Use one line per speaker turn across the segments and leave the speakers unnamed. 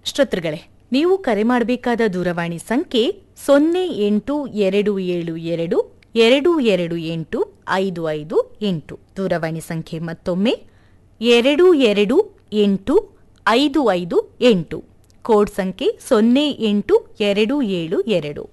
ಶ್ರೋತೃಗಳೇ ನೀವು ಕರೆ ಮಾಡಬೇಕಾದ ದೂರವಾಣಿ ಸಂಖ್ಯೆ ಸೊನ್ನೆ ಎಂಟು ಎರಡು ಏಳು ಎರಡು ಎರಡು ಎರಡು ಎಂಟು ಐದು ಐದು ಎಂಟು ದೂರವಾಣಿ ಸಂಖ್ಯೆ ಮತ್ತೊಮ್ಮೆ ಎರಡು ಎರಡು ಎಂಟು ಐದು ಐದು ಎಂಟು ಕೋಡ್ ಸಂಖ್ಯೆ ಸೊನ್ನೆ ಎಂಟು ಎರಡು ಏಳು ಎರಡು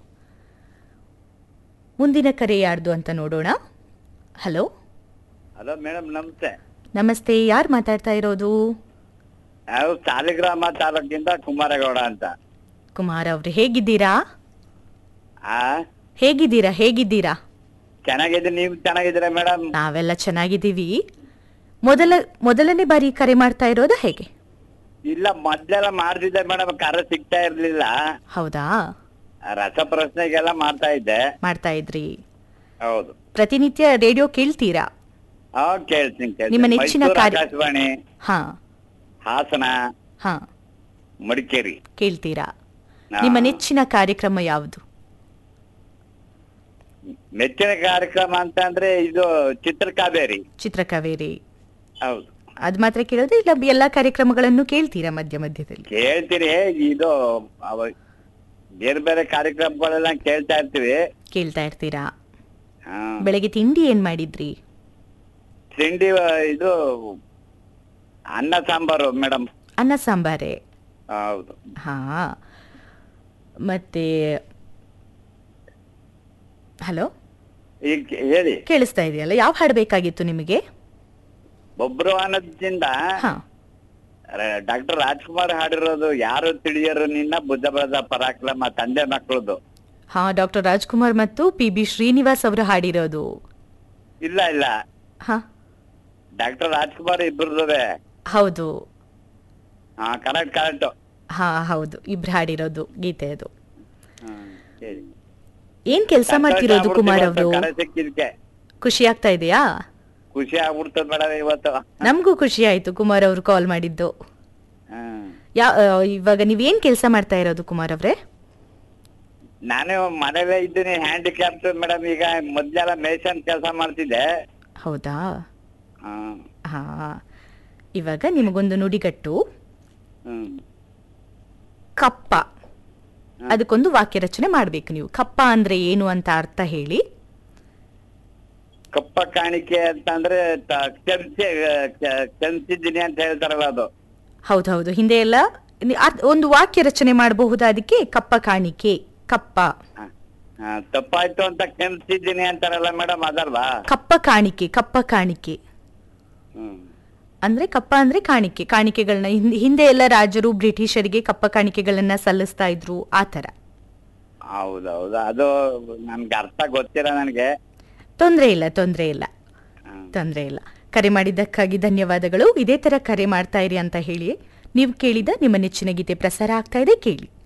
ಮುಂದಿನ ಕರೆ ಯಾರ್ದು ಅಂತ ನೋಡೋಣ ಹಲೋ
ಹಲೋ ಮೇಡಮ್ ನಮಸ್ತೆ
ನಮಸ್ತೆ ಯಾರು ಮಾತಾಡ್ತಾ ಇರೋದು
ನಾವು ಸಾಲಿಗ್ರಾಮ ತಾಲೂಕಿಂದ ಕುಮಾರಗೌಡ ಅಂತ
ಕುಮಾರ್ ಅವ್ರೆ ಹೇಗಿದ್ದೀರಾ
ಆ
ಹೇಗಿದ್ದೀರಾ ಹೇಗಿದ್ದೀರಾ
ಚೆನ್ನಾಗಿದೆ ನೀವು ಚೆನ್ನಾಗಿದ್ದೀರಾ ಮೇಡಮ್
ನಾವೆಲ್ಲ ಚೆನ್ನಾಗಿದ್ದೀವಿ ಮೊದಲ ಮೊದಲನೇ ಬಾರಿ ಕರೆ ಮಾಡ್ತಾ ಇರೋದಾ ಹೇಗೆ
ಇಲ್ಲ ಮೊದ್ಲೆಲ್ಲ ಮಾಡ್ತಿದ್ದೆ ಮೇಡಮ್ ಕರೆ ಸಿಗ್ತಾ ಇರ್ಲಿಲ್ಲ
ಹೌದಾ
ರಸಪ್ರಶ್ನೆಗೆಲ್ಲ ಮಾಡ್ತಾ ಇದ್ದೆ
ಮಾಡ್ತಾ ಇದ್ರಿ
ಹೌದು
ಪ್ರತಿನಿತ್ಯ ರೇಡಿಯೋ ಕೇಳ್ತೀರಾ
ಹಾ ಕೇಳ್ತೀನಿ ಕೇಳ್ತೀನಿ.
ನಿಮ್ಮ ನೆಚ್ಚಿನ
ಮೈಸೂರು
ಕಾರ್ಯ-
ಆಕಾಶವಾಣಿ
ಹಾ
ಹಾಸನ
ಹಾ
ಮಡಿಕೇರಿ
ಕೇಳ್ತೀರಾ
ಹಾ.
ನಿಮ್ಮ ನೆಚ್ಚಿನ ಕಾರ್ಯಕ್ರಮ ಯಾವುದು
ಮೆಚ್ಚಿನ ಕಾರ್ಯಕ್ರಮ ಅಂತ ಅಂದ್ರೆ ಇದು ಚಿತ್ರಕಾವೇರಿ
ಚಿತ್ರಕಾವೇರಿ
ಹೌದು
ಅದು ಮಾತ್ರ ಕೇಳೋದು ಇಲ್ಲ ಎಲ್ಲಾ ಕಾರ್ಯಕ್ರಮಗಳನ್ನು ಕೇಳ್ತೀರಾ ಮಧ್ಯ ಮಧ್ಯದಲ್ಲಿ
ಕೇಳ್ತೀನಿ ಇದು ಅವ ಬೇರೆ ಬೇರೆ ಕಾರ್ಯಕ್ರಮಗಳೆಲ್ಲ ಕೇಳ್ತಾ ಇರ್ತೀವಿ
ಕೇಳ್ತಾ ಇರ್ತೀರಾ
ಹಾ.
ಬೆಳಗ್ಗೆ ತಿಂಡಿ ಏನ್ ಮಾಡಿದ್ರಿ
ತಿಂಡಿ ಆ, ಇದು ಅನ್ನ ಸಾಂಬಾರು ಮೇಡಮ್
ಅನ್ನ ಸಾಂಬಾರೇ
ಹೌದು
ಹಾ ಮತ್ತೆ ಹಲೋ
ಈಗ ಹೇಳಿ
ಕೇಳಿಸ್ತಾ ಇದೆಯಲ್ಲ ಯಾವ ಹಾಡು ಬೇಕಾಗಿತ್ತು ನಿಮಗೆ
ಒಬ್ರು ಅನ್ನದಿಂದ
ಹಾ
ಡಾಕ್ಟರ್ ರಾಜ್ಕುಮಾರ್ ಹಾಡಿರೋದು ಯಾರು ತಿಳಿಯರು ನಿನ್ನ ಬುದ್ಧ ಬರದ ಪರಾಕ್ರಮ ತಂದೆ ಮಕ್ಕಳದು
ಹಾ ಡಾಕ್ಟರ್ ರಾಜ್ಕುಮಾರ್ ಮತ್ತು ಪಿ ಬಿ ಶ್ರೀನಿವಾಸ್ ಅವರು ಹಾಡಿರೋದು
ಇಲ್ಲ ಇಲ್ಲ
ಹಾ
ಡಾಕ್ಟರ್ ರಾಜ್ಕುಮಾರ್ ಇಬ್ಬರದೇ
ಹೌದು
ಹಾ ಕರೆಕ್ಟ್ ಕರೆಕ್ಟ್
ಹಾ ಹೌದು ಇಬ್ರು ಹಾಡಿರೋದು ಗೀತೆ ಅದು
ಹೇಳಿ
ಏನ್ ಕೆಲಸ ಮಾಡ್ತಿರೋದು ಕುಮಾರ್ ಅವರು
ಕರೆ ಸಿಕ್ಕಿದ್ಕೆ
ಖುಷಿ ಆಗ್ತಾ ಇದೆಯಾ
ಖುಷಿ ಆಗ್ಬಿಡ್ತದ ಮೇಡಮ್ ಇವತ್ತು
ನಮಗೂ ಖುಷಿ ಆಯ್ತು ಕುಮಾರ್ ಅವರು ಕಾಲ್ ಮಾಡಿದ್ದು
ಹ್ಮ್.
ಯಾ ಆ, ಇವಾಗ ನೀವೇನ್ ಕೆಲಸ ಮಾಡ್ತಾ ಇರೋದು ಕುಮಾರ್ ಅವ್ರೆ
ನಾನು ಮನೇಲೇ ಇದ್ದೀನಿ ಹ್ಯಾಂಡಿಕ್ಯಾಪ್ಟ್ ಮೇಡಮ್ ಈಗ ಮೊದ್ಲೆಲ್ಲ ಮೇಷನ್ ಕೆಲಸ ಮಾಡ್ತಿದ್ದೆ
ಹೌದಾ
ಹಾ
ಹಾ ಇವಾಗ ನಿಮಗೊಂದು ನುಡಿಗಟ್ಟು
ಹ್ಮ್
ಕಪ್ಪ ಅದಕ್ಕೊಂದು ವಾಕ್ಯ ರಚನೆ ಮಾಡ್ಬೇಕು ನೀವು ಕಪ್ಪ ಅಂದ್ರೆ ಏನು ಅಂತ ಅರ್ಥ ಹೇಳಿ
ಕಪ್ಪ ಕಾಣಿಕೆ ಅಂತಂದ್ರೆ ತ- ಕೆಂಚಿ ಕೆ- ಕೆಂಚಿದ್ದೀನಿ ಅಂತ ಹೇಳ್ತಾರಲ್ಲ ಅದು
ಹೌದೌದು ಹಿಂದೆ ಎಲ್ಲ ನಿ- ಅರ್ಥ- ಒಂದು ವಾಕ್ಯ ರಚನೆ ಮಾಡಬಹುದಾ ಅದಕ್ಕೆ ಕಪ್ಪ ಕಾಣಿಕೆ ಕಪ್ಪ
ಹ. ಹ, ತಪ್ಪಾಯ್ತು ಅಂತ ಕೆಂಚಿದ್ದೀನಿ ಅಂತಾರಲ್ಲ ಮೇಡಮ್ ಅದಲ್ವಾ
ಕಪ್ಪ ಕಾಣಿಕೆ ಕಪ್ಪ ಕಾಣಿಕೆ
ಹ್ಮ್
ಅಂದ್ರೆ ಕಪ್ಪ ಅಂದ್ರೆ ಕಾಣಿಕೆ ಕಾಣಿಕೆಗಳನ್ನ ಹಿಂದೆ- ಹಿಂದೆ ಎಲ್ಲ ರಾಜರು ಬ್ರಿಟಿಷರಿಗೆ ಕಪ್ಪ ಕಾಣಿಕೆಗಳನ್ನ ಸಲ್ಲಿಸ್ತಾ ಇದ್ರು ಆ ತರ
ಹೌದೌದು ಅದು ನನ್ಗೆ ಅರ್ಥ ಗೊತ್ತಿಲ್ಲ ನನಗೆ
ತೊಂದ್ರೆ ಇಲ್ಲ ತೊಂದ್ರೆ ಇಲ್ಲ ತೊಂದ್ರೆ ಇಲ್ಲ ಕರೆ ಮಾಡಿದ್ದಕ್ಕಾಗಿ ಧನ್ಯವಾದಗಳು ಇದೇ ತರ ಕರೆ ಮಾಡ್ತಾ ಇರಿ ಅಂತ ಹೇಳಿ ನೀವು ಕೇಳಿದ ನಿಮ್ಮ ನೆಚ್ಚಿನ ಗೀತೆ ಪ್ರಸಾರ ಆಗ್ತಾ ಇದೆ ಕೇಳಿ